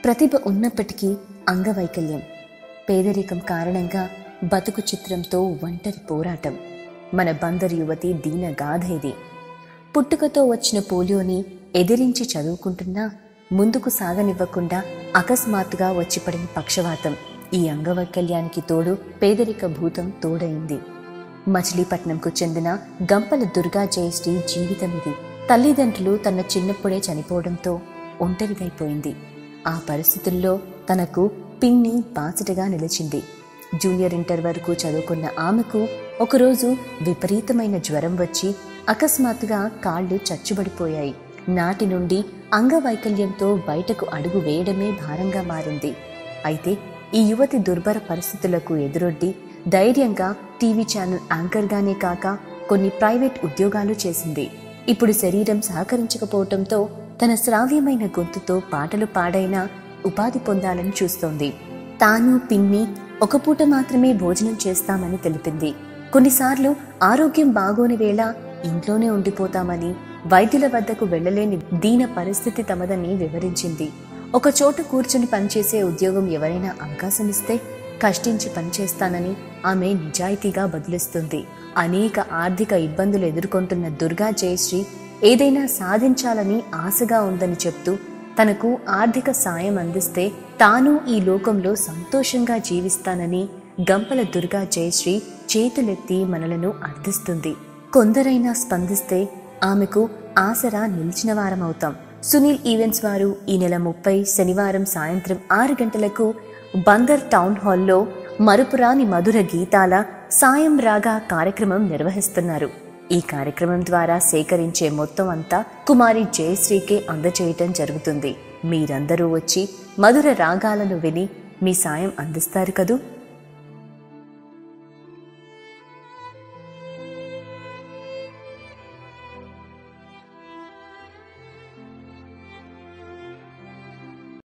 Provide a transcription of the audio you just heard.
ప్రతిభ ఉన్నప్పటికీ అంగవైకల్యం పేదరికం కారణంగా బతుకు చిత్రంతో ఒంటరి పోరాటం మన బందరు యువతి దీన గాథ ఇది పుట్టుకతో వచ్చిన పోలియోని ఎదిరించి చదువుకుంటున్నా ముందుకు సాగనివ్వకుండా అకస్మాత్తుగా వచ్చి పడిన పక్షవాతం ఈ అంగవైకల్యానికి తోడు పేదరిక భూతం తోడైంది మచిలీపట్నంకు చెందిన గంపల దుర్గా జయశ్రీ జీవితం ఇది తల్లిదండ్రులు తన చిన్నప్పుడే చనిపోవడంతో ఒంటరిదైపోయింది ఆ పరిస్థితుల్లో తనకు పిన్ని బాసటగా నిలిచింది జూనియర్ ఇంటర్ వరకు చదువుకున్న ఆమెకు ఒకరోజు విపరీతమైన జ్వరం వచ్చి అకస్మాత్తుగా కాళ్ళు చచ్చుబడిపోయాయి నాటి నుండి అంగవైకల్యంతో బయటకు అడుగు వేయడమే భారంగా మారింది అయితే ఈ యువతి దుర్భర పరిస్థితులకు ఎదురొడ్డి ధైర్యంగా టీవీ ఛానల్ యాంకర్గానే కాక కొన్ని ప్రైవేట్ ఉద్యోగాలు చేసింది ఇప్పుడు శరీరం సహకరించకపోవటంతో తన శ్రావ్యమైన గొంతుతో పాటలు పాడైనా ఉపాధి పొందాలని చూస్తోంది తాను పిన్ని ఒక పూట మాత్రమే భోజనం చేస్తామని తెలిపింది కొన్నిసార్లు ఆరోగ్యం బాగోని వేళ ఇంట్లోనే ఉండిపోతామని వైద్యుల వద్దకు వెళ్ళలేని దీన పరిస్థితి తమదని వివరించింది ఒక చోట కూర్చుని పనిచేసే ఉద్యోగం ఎవరైనా అవకాశం ఇస్తే కష్టించి పనిచేస్తానని ఆమె నిజాయితీగా బదులిస్తుంది అనేక ఆర్థిక ఇబ్బందులు ఎదుర్కొంటున్న దుర్గా జయశ్రీ ఏదైనా సాధించాలని ఆశగా ఉందని చెప్తూ తనకు ఆర్థిక సాయం అందిస్తే తాను ఈ లోకంలో సంతోషంగా జీవిస్తానని గంపల దుర్గా జయశ్రీ చేతులెత్తి మనలను అర్థిస్తుంది కొందరైనా స్పందిస్తే ఆమెకు ఆసరా నిలిచిన వారమవుతాం సునీల్ ఈవెంట్స్ వారు ఈ నెల ముప్పై శనివారం సాయంత్రం ఆరు గంటలకు బందర్ టౌన్ హాల్లో మరుపురాని మధుర గీతాల సాయం రాగా కార్యక్రమం నిర్వహిస్తున్నారు ఈ కార్యక్రమం ద్వారా సేకరించే మొత్తం అంతా కుమారి జయశ్రీకే అందచేయటం జరుగుతుంది మీరందరూ వచ్చి మధుర రాగాలను విని మీ సాయం అందిస్తారు కదూ